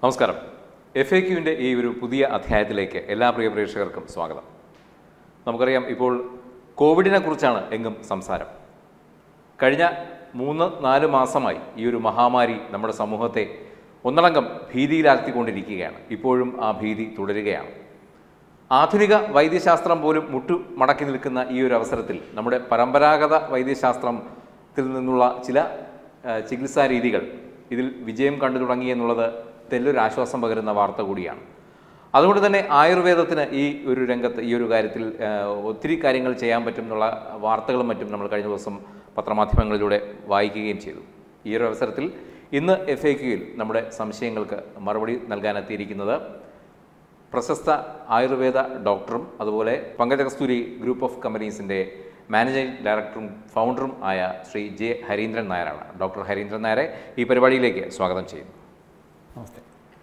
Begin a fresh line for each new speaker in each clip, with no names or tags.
നമസ്കാരം F A ക്യുവിൻ്റെ ഈ ഒരു പുതിയ അധ്യായത്തിലേക്ക് എല്ലാ പ്രിയ പ്രേക്ഷകർക്കും സ്വാഗതം നമുക്കറിയാം ഇപ്പോൾ കോവിഡിനെ കുറിച്ചാണ് എങ്ങും സംസാരം കഴിഞ്ഞ മൂന്ന് നാല് മാസമായി ഈ ഒരു മഹാമാരി നമ്മുടെ സമൂഹത്തെ ഒന്നടങ്കം ഭീതിയിലാഴ്ത്തിക്കൊണ്ടിരിക്കുകയാണ് ഇപ്പോഴും ആ ഭീതി തുടരുകയാണ് ആധുനിക വൈദ്യശാസ്ത്രം പോലും മുട്ടു മടക്കി നിൽക്കുന്ന ഈ ഒരു അവസരത്തിൽ നമ്മുടെ പരമ്പരാഗത വൈദ്യശാസ്ത്രത്തിൽ നിന്നുള്ള ചില ആ, ചികിത്സാ രീതികൾ ഇതിൽ വിജയം കണ്ടു തുടങ്ങി എന്നുള്ളത് തെല്ലൊരു ആശ്വാസം പകരുന്ന വാർത്ത കൂടിയാണ് അതുകൊണ്ട് തന്നെ ആയുർവേദത്തിന് ഈ ഒരു രംഗത്ത് ഈ ഒരു കാര്യത്തിൽ ആ, ഒത്തിരി കാര്യങ്ങൾ ചെയ്യാൻ പറ്റും എന്നുള്ള വാർത്തകളും മറ്റും നമ്മൾ കഴിഞ്ഞ ദിവസം പത്രമാധ്യമങ്ങളിലൂടെ വായിക്കുകയും ചെയ്തു ഈ ഒരു അവസരത്തിൽ ഇന്ന് എഫ് എ ക്യുയിൽ നമ്മുടെ സംശയങ്ങൾക്ക് മറുപടി നൽകാനെത്തിയിരിക്കുന്നത് പ്രശസ്ത ആയുർവേദ ഡോക്ടറും അതുപോലെ പങ്കജകസ്തൂരി ഗ്രൂപ്പ് ഓഫ് കമ്പനീസിൻ്റെ മാനേജിംഗ് ഡയറക്ടറും ഫൗണ്ടറും ആയ ശ്രീ ജെ ഹരീന്ദ്രൻ നായരാണ് ഡോക്ടർ ഹരീന്ദ്രൻ നായരെ ഈ പരിപാടിയിലേക്ക് സ്വാഗതം ചെയ്യുന്നു
നമസ്തേ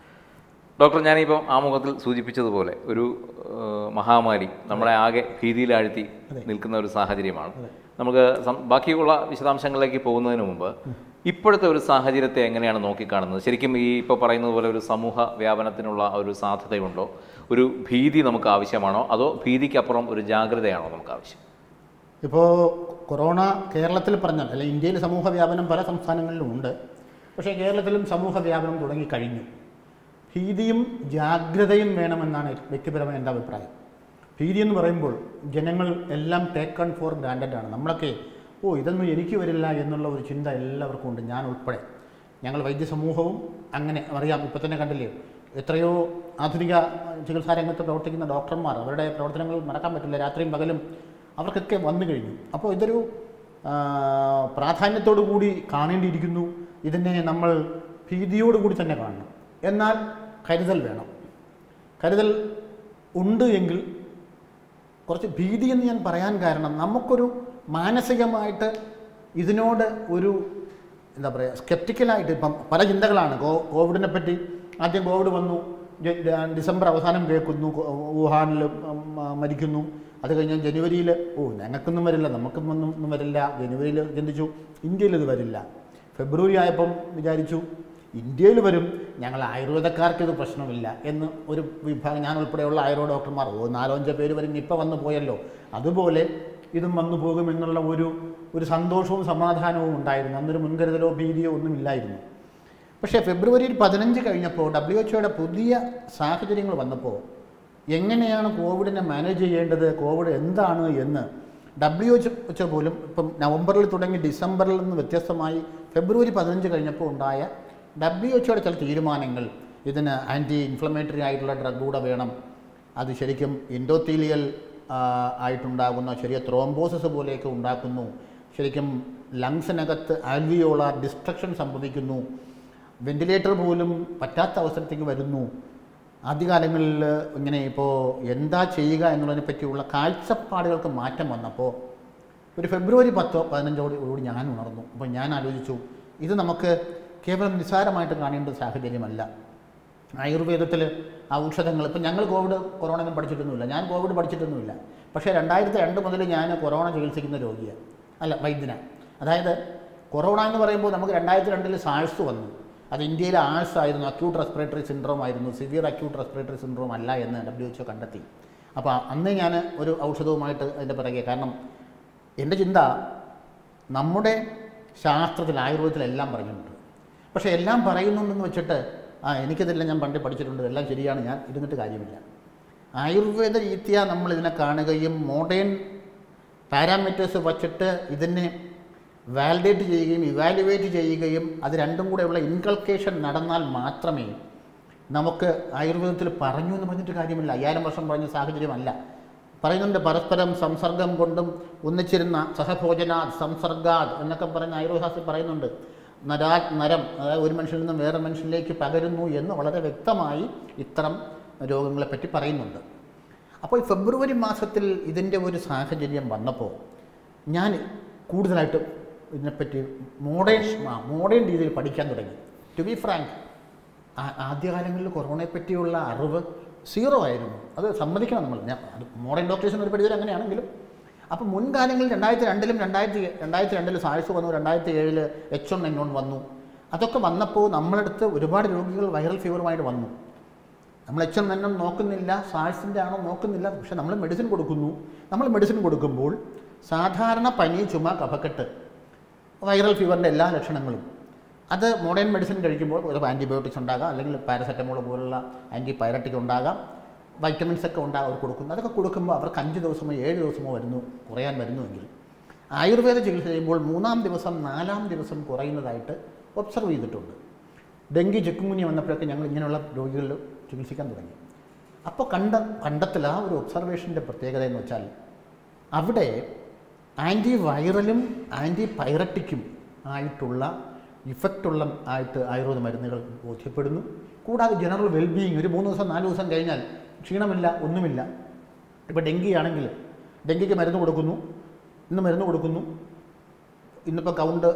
ഡോക്ടർ ഞാനിപ്പോൾ ആമുഖത്തിൽ സൂചിപ്പിച്ചതുപോലെ ഒരു ഏഹ്, മഹാമാരി നമ്മളെ ആകെ ഭീതിയിലാഴ്ത്തി നിൽക്കുന്ന ഒരു സാഹചര്യമാണ് നമുക്ക് സം- ബാക്കിയുള്ള വിശദാംശങ്ങളിലേക്ക് പോകുന്നതിന് മുമ്പ് ഇപ്പോഴത്തെ ഒരു സാഹചര്യത്തെ എങ്ങനെയാണ് നോക്കിക്കാണുന്നത് ശരിക്കും ഈ ഇപ്പോൾ പറയുന്നത് പോലെ ഒരു സമൂഹ വ്യാപനത്തിനുള്ള ഒരു സാധ്യതയുണ്ടോ ഒരു ഭീതി നമുക്ക് ആവശ്യമാണോ അതോ ഭീതിക്കപ്പുറം ഒരു ജാഗ്രതയാണോ നമുക്ക് ആവശ്യം
ഇപ്പോൾ കൊറോണ കേരളത്തിൽ പറഞ്ഞാൽ അല്ലെ ഇന്ത്യയിൽ സമൂഹ വ്യാപനം പല സംസ്ഥാനങ്ങളിലും ഉണ്ട് പക്ഷേ കേരളത്തിലും സമൂഹ വ്യാപനം തുടങ്ങിക്കഴിഞ്ഞു ഭീതിയും ജാഗ്രതയും വേണമെന്നാണ് വ്യക്തിപരമായ എൻ്റെ അഭിപ്രായം ഭീതി എന്ന് പറയുമ്പോൾ ജനങ്ങൾ എല്ലാം ടേക്കൺ ഫോർ ഗ്രാൻഡഡ് ആണ് നമ്മളൊക്കെ ഓ ഇതൊന്നും എനിക്ക് വരില്ല എന്നുള്ള ഒരു ചിന്ത എല്ലാവർക്കും ഉണ്ട് ഞാൻ ഉൾപ്പെടെ ഞങ്ങൾ വൈദ്യസമൂഹവും അങ്ങനെ അറിയാം ഇപ്പം തന്നെ കണ്ടില്ലേ എത്രയോ ആധുനിക ചികിത്സാ രംഗത്ത് പ്രവർത്തിക്കുന്ന ഡോക്ടർമാർ അവരുടെ പ്രവർത്തനങ്ങൾ നടക്കാൻ പറ്റില്ല രാത്രിയും പകലും അവർക്കൊക്കെ വന്നു കഴിഞ്ഞു അപ്പോൾ ഇതൊരു ആ, പ്രാധാന്യത്തോടു കൂടി കാണേണ്ടിയിരിക്കുന്നു ഇതിനെ നമ്മൾ ഭീതിയോടുകൂടി തന്നെ കാണണം എന്നാൽ കരുതൽ വേണം കരുതൽ ഉണ്ട് എങ്കിൽ കുറച്ച് ഭീതി എന്ന് ഞാൻ പറയാൻ കാരണം നമുക്കൊരു മാനസികമായിട്ട് ഇതിനോട് ഒരു എന്താ പറയുക സ്കെപ്റ്റിക്കലായിട്ട് ഇപ്പം പല ചിന്തകളാണ് കോ കോവിഡിനെ പറ്റി ആദ്യം കോവിഡ് വന്നു ജ- ജ- ഡിസംബർ അവസാനം കേൾക്കുന്നു കോ- വുഹാനിൽ ഉം, ആ, മരിക്കുന്നു അത് കഴിഞ്ഞ് ജനുവരിയിൽ ഓ ഞങ്ങൾക്കൊന്നും വരില്ല നമുക്കൊന്നും ഒന്നും വരില്ല ജനുവരിയിൽ ചിന്തിച്ചു ഇന്ത്യയിൽ ഇത് വരില്ല ഫെബ്രുവരി ആയപ്പം വിചാരിച്ചു ഇന്ത്യയിൽ വരും ഞങ്ങൾ ആയുർവേദക്കാർക്ക് ഇത് പ്രശ്നമില്ല എന്ന് ഒരു വിഭാഗം ഞാൻ ഉൾപ്പെടെയുള്ള ആയുർവേദ ഡോക്ടർമാർ ഓ നാലോ അഞ്ചോ പേര് വരും നിപ്പ വന്നു പോയല്ലോ അതുപോലെ ഇതും വന്നു പോകുമെന്നുള്ള ഒരു ഒരു സന്തോഷവും സമാധാനവും ഉണ്ടായിരുന്നു അന്നൊരു മുൻകരുതലോ ഭീതിയോ ഒന്നും ഇല്ലായിരുന്നു പക്ഷേ ഫെബ്രുവരിയിൽ പതിനഞ്ച് കഴിഞ്ഞപ്പോൾ ഡബ്ല്യു എച്ച്ഒയുടെ പുതിയ സാഹചര്യങ്ങൾ വന്നപ്പോൾ എങ്ങനെയാണ് കോവിഡിനെ മാനേജ് ചെയ്യേണ്ടത് കോവിഡ് എന്താണ് എന്ന് ഡബ്ല്യു എച്ച് എച്ച് പോലും ഇപ്പം നവംബറിൽ തുടങ്ങി ഡിസംബറിൽ നിന്ന് വ്യത്യസ്തമായി ഫെബ്രുവരി പതിനഞ്ച് കഴിഞ്ഞപ്പോൾ ഉണ്ടായ ഡബ്ല്യു എച്ച്ഒയുടെ ചില തീരുമാനങ്ങൾ ഇതിന് ആൻറ്റി ഇൻഫ്ലമേറ്ററി ആയിട്ടുള്ള ഡ്രഗ് കൂടെ വേണം അത് ശരിക്കും ഇൻഡോത്തീലിയൽ ആയിട്ടുണ്ടാകുന്ന ചെറിയ ത്രോംബോസിസ് പോലെയൊക്കെ ഉണ്ടാക്കുന്നു ശരിക്കും ലങ്സിനകത്ത് ആൽവിയോളാർ ഡിസ്ട്രക്ഷൻ സംഭവിക്കുന്നു വെന്റിലേറ്റർ പോലും പറ്റാത്ത അവസരത്തേക്ക് വരുന്നു ആദ്യകാലങ്ങളിൽ ഇങ്ങനെ ഇപ്പോൾ എന്താ ചെയ്യുക എന്നുള്ളതിനെ പറ്റിയുള്ള കാഴ്ചപ്പാടുകൾക്ക് മാറ്റം വന്നപ്പോൾ ഒരു ഫെബ്രുവരി പത്തോ പതിനഞ്ചോട് കൂടി ഞാൻ ഉണർന്നു അപ്പോൾ ഞാൻ ആലോചിച്ചു ഇത് നമുക്ക് കേവലം നിസ്സാരമായിട്ട് കാണേണ്ട ഒരു സാഹചര്യമല്ല ആയുർവേദത്തിൽ ഔഷധങ്ങൾ ഇപ്പം ഞങ്ങൾ കോവിഡ് കൊറോണ ഒന്നും പഠിച്ചിട്ടൊന്നുമില്ല ഞാൻ കോവിഡ് പഠിച്ചിട്ടൊന്നുമില്ല പക്ഷേ രണ്ടായിരത്തി രണ്ട് മുതൽ ഞാൻ കൊറോണ ചികിത്സിക്കുന്ന രോഗിയാണ് അല്ല വൈദ്യനാണ് അതായത് കൊറോണ എന്ന് പറയുമ്പോൾ നമുക്ക് രണ്ടായിരത്തി രണ്ടിൽ സാഴ്സ് വന്നു അത് ഇന്ത്യയിലെ ആഴ്സ് ആയിരുന്നു അക്യൂട്ട് റെസ്പിറേറ്ററി സിൻഡ്രോം ആയിരുന്നു സിവിയർ അക്യൂട്ട് റെസ്പിറേറ്ററി സിൻഡ്രോം അല്ല എന്ന് ഡബ്ല്യു എച്ച് കണ്ടെത്തി അപ്പോൾ അന്ന് ഞാൻ ഒരു ഔഷധവുമായിട്ട് അതിൻ്റെ പിറകെ കാരണം എൻ്റെ ചിന്ത നമ്മുടെ ശാസ്ത്രത്തിൽ ആയുർവേദത്തിലെല്ലാം പറഞ്ഞിട്ടുണ്ട് പക്ഷേ എല്ലാം പറയുന്നുണ്ടെന്ന് വെച്ചിട്ട് ആ എനിക്കിതെല്ലാം ഞാൻ പണ്ടേ പഠിച്ചിട്ടുണ്ട് എല്ലാം ശരിയാണ് ഞാൻ ഇരുന്നിട്ട് കാര്യമില്ല ആയുർവേദ രീതിയ നമ്മൾ ഇതിനെ കാണുകയും മോഡേൺ പാരാമീറ്റേഴ്സ് വച്ചിട്ട് ഇതിനെ വാലിഡേറ്റ് ചെയ്യുകയും ഇവാലുവേറ്റ് ചെയ്യുകയും അത് രണ്ടും കൂടെയുള്ള ഇൻകൾക്കേഷൻ നടന്നാൽ മാത്രമേ നമുക്ക് ആയുർവേദത്തിൽ പറഞ്ഞു എന്ന് പറഞ്ഞിട്ട് കാര്യമില്ല അയ്യായിരം വർഷം പറഞ്ഞ സാഹചര്യമല്ല പറയുന്നുണ്ട് പരസ്പരം സംസർഗം കൊണ്ടും ഒന്നിച്ചിരുന്ന സഹഭോജന സംസർഗാദ് എന്നൊക്കെ പറഞ്ഞ് ആയുർവേദാസ്ത്രത്തിൽ പറയുന്നുണ്ട് നരാ നരം അതായത് ഒരു മനുഷ്യനിൽ നിന്നും വേറെ മനുഷ്യനിലേക്ക് പകരുന്നു എന്ന് വളരെ വ്യക്തമായി ഇത്തരം രോഗങ്ങളെപ്പറ്റി പറയുന്നുണ്ട് അപ്പോൾ ഈ ഫെബ്രുവരി മാസത്തിൽ ഇതിൻ്റെ ഒരു സാഹചര്യം വന്നപ്പോൾ ഞാൻ കൂടുതലായിട്ട് ഇതിനെപ്പറ്റി മോഡേൺ മോഡേൺ രീതിയിൽ പഠിക്കാൻ തുടങ്ങി ടു ബി ഫ്രാങ്ക് ആദ്യകാലങ്ങളിൽ കൊറോണയെ പറ്റിയുള്ള അറിവ് സീറോ ആയിരുന്നു അത് സമ്മതിക്കണം നമ്മൾ ഞാൻ അത് മോഡേൺ ഡോക്ടേഴ്സിന് ഒരു പരിധിയിൽ അങ്ങനെയാണെങ്കിലും അപ്പോൾ മുൻകാലങ്ങളിൽ രണ്ടായിരത്തി രണ്ടിലും രണ്ടായിരത്തി രണ്ടായിരത്തി രണ്ടിൽ സാഴ്സ് വന്നു രണ്ടായിരത്തി ഏഴിൽ എച്ച് വൺ എൻ വൺ വന്നു അതൊക്കെ വന്നപ്പോൾ നമ്മളടുത്ത് ഒരുപാട് രോഗികൾ വൈറൽ ഫീവറുമായിട്ട് വന്നു നമ്മൾ എച്ച് എം എൻ എം നോക്കുന്നില്ല സാഴ്സിൻ്റെ ആണോ നോക്കുന്നില്ല പക്ഷെ നമ്മൾ മെഡിസിൻ കൊടുക്കുന്നു നമ്മൾ മെഡിസിൻ കൊടുക്കുമ്പോൾ സാധാരണ പനി ചുമ കഫക്കെട്ട് വൈറൽ ഫീവറിൻ്റെ എല്ലാ ലക്ഷണങ്ങളും അത് മോഡേൺ മെഡിസിൻ കഴിക്കുമ്പോൾ ഒരു ആൻറ്റിബയോട്ടിക്സ് ഉണ്ടാകാം അല്ലെങ്കിൽ പാരസെറ്റമോൾ പോലുള്ള ആൻറ്റി പൈററ്റിക് ഉണ്ടാകാം വൈറ്റമിൻസ് ഒക്കെ ഉണ്ടാകും അവർ കൊടുക്കുന്നു അതൊക്കെ കൊടുക്കുമ്പോൾ അവർക്ക് അഞ്ച് ദിവസമോ ഏഴ് ദിവസമോ വരുന്നു കുറയാൻ വരുന്നുവെങ്കിൽ ആയുർവേദ ചികിത്സ ചെയ്യുമ്പോൾ മൂന്നാം ദിവസം നാലാം ദിവസം കുറയുന്നതായിട്ട് ഒബ്സർവ് ചെയ്തിട്ടുണ്ട് ഡെങ്കി ചിക്കുമുനി വന്നപ്പോഴൊക്കെ ഞങ്ങൾ ഇങ്ങനെയുള്ള രോഗികളിൽ ചികിത്സിക്കാൻ തുടങ്ങി അപ്പോൾ കണ്ട കണ്ടെത്തൽ ആ ഒരു ഒബ്സർവേഷൻ്റെ പ്രത്യേകത എന്ന് വെച്ചാൽ അവിടെ ആൻറ്റി വൈറലും ആൻറ്റി പൈററ്റിക്കും ആയിട്ടുള്ള ഇഫക്റ്റുള്ള ആയിട്ട് ആയുർവേദ മരുന്നുകൾ ബോധ്യപ്പെടുന്നു കൂടാതെ ജനറൽ വെൽബീയിങ് ഒരു മൂന്ന് ദിവസം നാല് ദിവസം കഴിഞ്ഞാൽ ക്ഷീണമില്ല ഒന്നുമില്ല ഇപ്പോൾ ഡെങ്കി ആണെങ്കിൽ ഡെങ്കിക്ക് മരുന്ന് കൊടുക്കുന്നു ഇന്ന് മരുന്ന് കൊടുക്കുന്നു ഇന്നിപ്പോൾ count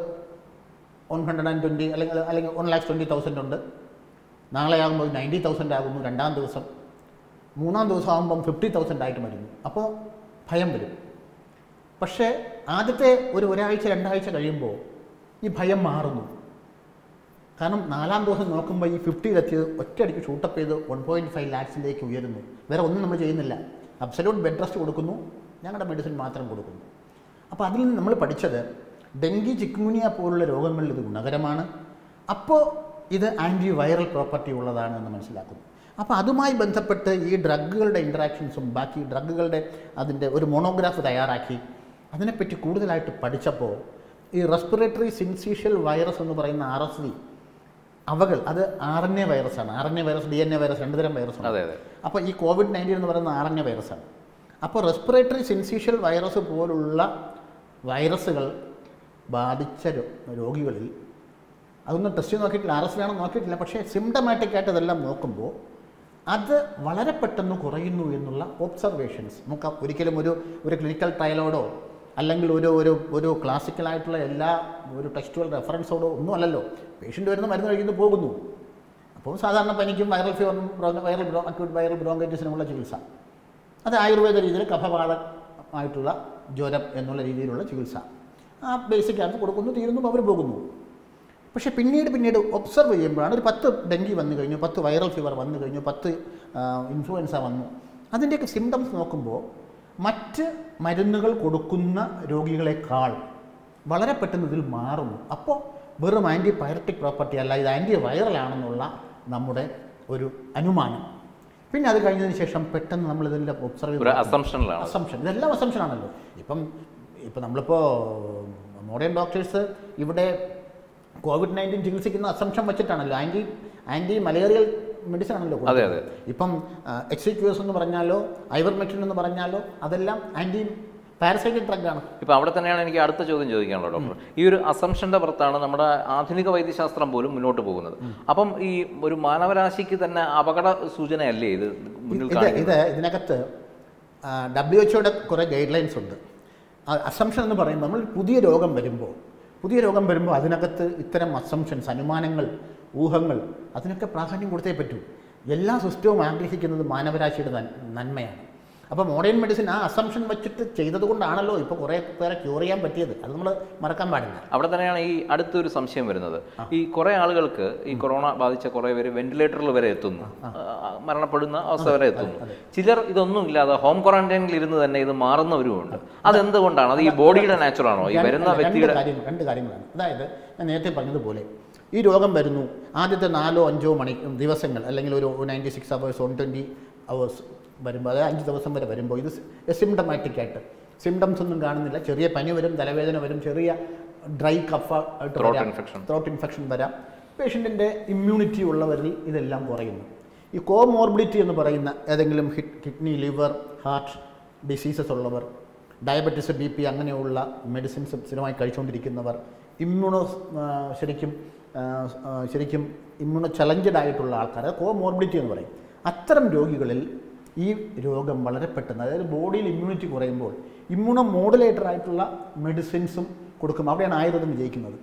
one hundred and twenty അല്ലെങ്കിൽ അല്ലെങ്കിൽ വൺ ലാക്സ് ട്വൻറ്റി തൗസൻഡ് ഉണ്ട് നാളെ ആകുമ്പോൾ നയൻറ്റി തൗസൻഡ് ആകുന്നു രണ്ടാം ദിവസം മൂന്നാം ദിവസം ആകുമ്പം ഫിഫ്റ്റി തൗസൻഡ് ആയിട്ട് വരുന്നു അപ്പോൾ ഭയം വരും പക്ഷേ ആദ്യത്തെ ഒരു ഒരാഴ്ച രണ്ടാഴ്ച കഴിയുമ്പോൾ ഈ ഭയം മാറുന്നു കാരണം നാലാം ദിവസം നോക്കുമ്പോൾ ഈ ഫിഫ്റ്റിയിലെത്തിയത് ഒറ്റയടിക്ക് ഷൂട്ടപ്പ് ചെയ്ത് വൺ പോയിൻറ്റ് ഫൈവ് ലാക്സിലേക്ക് ഉയരുന്നു വേറെ ഒന്നും നമ്മൾ ചെയ്യുന്നില്ല അബ്സല്യൂട്ട് ബെഡ് റെസ്റ്റ് കൊടുക്കുന്നു ഞങ്ങളുടെ മെഡിസിൻ മാത്രം കൊടുക്കുന്നു അപ്പോൾ അതിൽ നിന്ന് നമ്മൾ പഠിച്ചത് ഡെങ്കി ചിക്കുനിയ പോലുള്ള രോഗങ്ങളിൽ ഇത് ഗുണകരമാണ് അപ്പോൾ ഇത് ആൻറ്റി വൈറൽ പ്രോപ്പർട്ടി ഉള്ളതാണ് എന്ന് മനസ്സിലാക്കുന്നു അപ്പോൾ അതുമായി ബന്ധപ്പെട്ട് ഈ ഡ്രഗുകളുടെ ഇൻട്രാക്ഷൻസും ബാക്കി ഡ്രഗുകളുടെ അതിൻ്റെ ഒരു മോണോഗ്രാഫ് തയ്യാറാക്കി അതിനെപ്പറ്റി കൂടുതലായിട്ട് പഠിച്ചപ്പോൾ ഈ റെസ്പിറേറ്ററി സിൻസീഷ്യൽ വൈറസ് എന്ന് പറയുന്ന ആർ എസ് വി അവകൾ അത് ആർ എൻ എ വൈറസാണ് R N A virus D N A virus രണ്ട് തരം വൈറസാണ്
അതെ അതെ
അപ്പോൾ ഈ കോവിഡ് നയൻറ്റീൻ എന്ന് പറയുന്ന ആർ എൻ എ വൈറസാണ് അപ്പോൾ റെസ്പിറേറ്ററി സിൻസീഷ്യൽ വൈറസ് പോലുള്ള വൈറസുകൾ ബാധിച്ച രോ- രോഗികളിൽ അതൊന്നും ടെസ്റ്റ് ചെയ്ത് നോക്കിയിട്ടില്ല ആർ എസ് ആണെന്ന് നോക്കിയിട്ടില്ല പക്ഷേ സിംറ്റമാറ്റിക് ആയിട്ട് ഇതെല്ലാം നോക്കുമ്പോൾ അത് വളരെ പെട്ടെന്ന് കുറയുന്നു എന്നുള്ള ഒബ്സർവേഷൻസ് നമുക്ക് ഒരിക്കലും ഒരു ഒരു ക്ലിനിക്കൽ ട്രയലോടോ അല്ലെങ്കിൽ ഒരു ഒരു ഒരു ക്ലാസിക്കലായിട്ടുള്ള എല്ലാ ഒരു ടെക്സ്റ്റുവൽ റെഫറൻസോടോ ഒന്നും അല്ലല്ലോ പേഷ്യൻ്റ് വരുന്ന മരുന്ന് കഴിക്കുന്നു പോകുന്നു അപ്പോൾ സാധാരണ പനിക്കും വൈറൽ ഫീവറിനും ബ്രോങ്ക വൈറൽ ബ്രോ അക്യൂട്ട് വൈറൽ ബ്രോങ്കൈറ്റിസിനുമുള്ള ചികിത്സ അത് ആയുർവേദ രീതിയിൽ കഫപാതമായിട്ടുള്ള ജ്വരം എന്നുള്ള രീതിയിലുള്ള ചികിത്സ ആ ബേസിക് ആയിട്ട് കൊടുക്കുന്നു തീരുന്നു അവർ പോകുന്നു പക്ഷേ പിന്നീട് പിന്നീട് ഒബ്സർവ് ചെയ്യുമ്പോഴാണ് ഒരു പത്ത് ഡെങ്കി വന്നു കഴിഞ്ഞു പത്ത് വൈറൽ ഫീവർ വന്നു കഴിഞ്ഞു പത്ത് ഇൻഫ്ലുവൻസ വന്നു അതിൻ്റെയൊക്കെ സിംറ്റംസ് നോക്കുമ്പോൾ മറ്റ് മരുന്നുകൾ കൊടുക്കുന്ന രോഗികളെക്കാൾ വളരെ പെട്ടെന്ന് ഇതിൽ മാറുന്നു അപ്പോൾ വെറും ആൻറ്റി പൈററ്റിക് പ്രോപ്പർട്ടി അല്ല ഇത് ആൻറ്റി വൈറൽ ആണെന്നുള്ള നമ്മുടെ ഒരു അനുമാനം പിന്നെ അത് കഴിഞ്ഞതിന് ശേഷം പെട്ടെന്ന് നമ്മൾ ഇതിൻ്റെ ഒബ്സർവ്
ഒരു അസംഷനിലാണ്
അസംഷൻ ഇതെല്ലാം അസംഷൻ ആണല്ലോ ഇപ്പം ഇപ്പം നമ്മളിപ്പോൾ മോഡേൺ ഡോക്ടേഴ്സ് ഇവിടെ കോവിഡ് നയൻറ്റീൻ ചികിത്സിക്കുന്ന അസംഷൻ വെച്ചിട്ടാണല്ലോ ആൻറ്റി ആൻറ്റി മലേറിയൽ മെഡിസിൻ ആണല്ലോ
അതെ,
കൊടുക്കുന്നത്. ഇപ്പം എക്സ് ക്യു എസ് എന്ന് പറഞ്ഞാലോ ഐവർമെക്റ്റിൻ എന്ന് പറഞ്ഞാലോ അതെല്ലാം ആൻറ്റി പാരസൈറ്റിക് ഡ്രഗാണ്
ഇപ്പം അവിടെ തന്നെയാണ് എനിക്ക് അടുത്ത ചോദ്യം ചോദിക്കാനുള്ളത് ഡോക്ടർ ഈ ഒരു അസംഷന്റെ പുറത്താണ് നമ്മുടെ ആധുനിക വൈദ്യശാസ്ത്രം പോലും മുന്നോട്ട് പോകുന്നത് അപ്പം ഈ ഒരു മാനവരാശിക്ക് തന്നെ അപകട സൂചനയല്ലേ ഇത് മുന്നിൽ
ഇത്
കാണിക്കുന്നത്
ഇത് ഇതിനകത്ത് ഡബ്ല്യു എച്ച്ഒയുടെ കുറേ ഗൈഡ് ലൈൻസ് ഉണ്ട് അസംഷൻ എന്ന് പറയുമ്പോൾ നമ്മൾ പുതിയ രോഗം വരുമ്പോൾ പുതിയ രോഗം വരുമ്പോൾ അതിനകത്ത് ഇത്തരം അസംഷൻസ് അനുമാനങ്ങൾ ഊഹങ്ങൾ അതിനൊക്കെ പ്രാധാന്യം കൊടുത്തേ പറ്റൂ എല്ലാ സിസ്റ്റവും ആഗ്രഹിക്കുന്നത് മാനവരാശിയുടെ നൻ- നന്മയാണ് അപ്പോൾ മോഡേൺ മെഡിസിൻ ആ അസംഷൻ വെച്ചിട്ട് ചെയ്തത് കൊണ്ടാണല്ലോ ഇപ്പോൾ കുറേ പേരെ ക്യൂർ ചെയ്യാൻ പറ്റിയത് അത് നമ്മൾ മറക്കാൻ പാടില്ല
അവിടെ തന്നെയാണ് ഈ അടുത്തൊരു സംശയം വരുന്നത് ഈ കുറെ ആളുകൾക്ക് ഈ കൊറോണ ബാധിച്ച കുറെ പേര് വെന്റിലേറ്ററിൽ വരെ എത്തുന്നു ആ, മരണപ്പെടുന്ന അവസ്ഥ വരെ എത്തുന്നു ചിലർ ഇതൊന്നും ഇല്ലാതെ ഹോം ക്വാറന്റൈനിൽ ഇരുന്ന് തന്നെ ഇത് മാറുന്നവരുമുണ്ട് അതെന്തുകൊണ്ടാണ് അത് ഈ ബോഡിയുടെ നാച്ചുറൽ ആണോ ഈ വരുന്ന
രണ്ട്
വ്യക്തിയുടെ
കാര്യങ്ങൾ രണ്ട് കാര്യങ്ങളാണ് അതായത് ഞാൻ നേരത്തെ പറഞ്ഞതുപോലെ ഈ രോഗം വരുന്നു ആദ്യത്തെ നാലോ അഞ്ചോ മണി ദിവസങ്ങൾ അല്ലെങ്കിൽ ഒരു ninety six hours one twenty hours വരുമ്പോൾ അതായത് അഞ്ച് ദിവസം വരെ വരുമ്പോൾ ഇത് സിംറ്റമാറ്റിക് ആയിട്ട് സിംറ്റംസ് ഒന്നും കാണുന്നില്ല ചെറിയ പനി വരും തലവേദന വരും ചെറിയ ഡ്രൈ കഫ ആയിട്ട്
Throat
വരാം
infection.
ത്രോട്ട് ഇൻഫെക്ഷൻ വരാം പേഷ്യൻറ്റിൻ്റെ ഇമ്മ്യൂണിറ്റി ഉള്ളവരിൽ ഇതെല്ലാം കുറയുന്നു ഈ കോമോർബിഡിറ്റി എന്ന് പറയുന്ന ഏതെങ്കിലും hit kidney liver heart diseases ഉള്ളവർ ഡയബറ്റീസ് ബി പി അങ്ങനെയുള്ള മെഡിസിൻസ് സ്ഥിരമായി കഴിച്ചുകൊണ്ടിരിക്കുന്നവർ ഇമ്മ്യൂണോ ശരിക്കും ആ, ആ, ശരിക്കും ഇമ്മ്യൂണോ ചലഞ്ചഡ് ആയിട്ടുള്ള ആൾക്കാർ കോമോർബിഡിറ്റി എന്ന് പറയും അത്തരം രോഗികളിൽ ഈ രോഗം വളരെ പെട്ടെന്ന് അതായത് ബോഡിയിൽ ഇമ്മ്യൂണിറ്റി കുറയുമ്പോൾ ഇമ്മ്യൂണോ മോഡുലേറ്റർ ആയിട്ടുള്ള മെഡിസിൻസും കൊടുക്കും അവിടെയാണ് ആയുർവേദം വിജയിക്കുന്നത്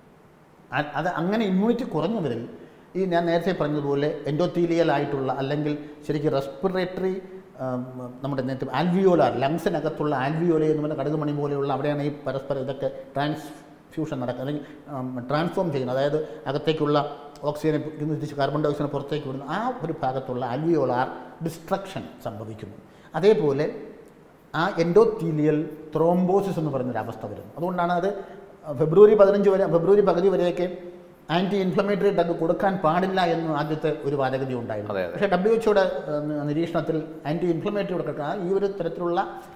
അ- അത് അങ്ങനെ ഇമ്മ്യൂണിറ്റി കുറഞ്ഞവരിൽ ഈ ഞാൻ നേരത്തെ പറഞ്ഞതുപോലെ എൻഡോത്തീലിയൽ ആയിട്ടുള്ള അല്ലെങ്കിൽ ശരിക്കും റെസ്പിറേറ്ററി നമ്മുടെ നേരത്തെ ആൽവിയോലാർ ലങ്സിനകത്തുള്ള ആൽവിയോല എന്ന് പറഞ്ഞ കടുകുമണി പോലെയുള്ള അവിടെയാണ് ഈ പരസ്പരം ഇതൊക്കെ ട്രാൻസ് ഫ്യൂഷൻ നടക്കുക അല്ലെങ്കിൽ ട്രാൻസ്ഫോം ചെയ്യുന്നത് അതായത് അകത്തേക്കുള്ള ഓക്സിജനെ ഇന്ന് തിരിച്ച് കാർബൺ ഡൈ ഓക്സൈഡിനെ പുറത്തേക്ക് വിടുന്നു ആ ഒരു ഭാഗത്തുള്ള അൽവിയോളാർ ഡിസ്ട്രക്ഷൻ സംഭവിക്കുന്നു അതേപോലെ ആ എൻഡോത്തീലിയൽ ത്രോംബോസിസ് എന്ന് പറയുന്നൊരു അവസ്ഥ വരുന്നു അതുകൊണ്ടാണ് അത് ഫെബ്രുവരി പതിനഞ്ച് വരെ ഫെബ്രുവരി പകുതി വരെയൊക്കെ ആൻറ്റി ഇൻഫ്ലമേറ്ററി ഡ്രഗ് കൊടുക്കാൻ പാടില്ല എന്ന് ആദ്യത്തെ ഒരു വാദഗതി ഉണ്ടായിരുന്നു
അതെ, അതെ.
പക്ഷേ ഡബ്ല്യു എച്ച്ഒയുടെ നിരീക്ഷണത്തിൽ ആൻറ്റി ഇൻഫ്ലമേറ്ററി കൊടുക്കാൻ ഈ ഒരു തരത്തിലുള്ള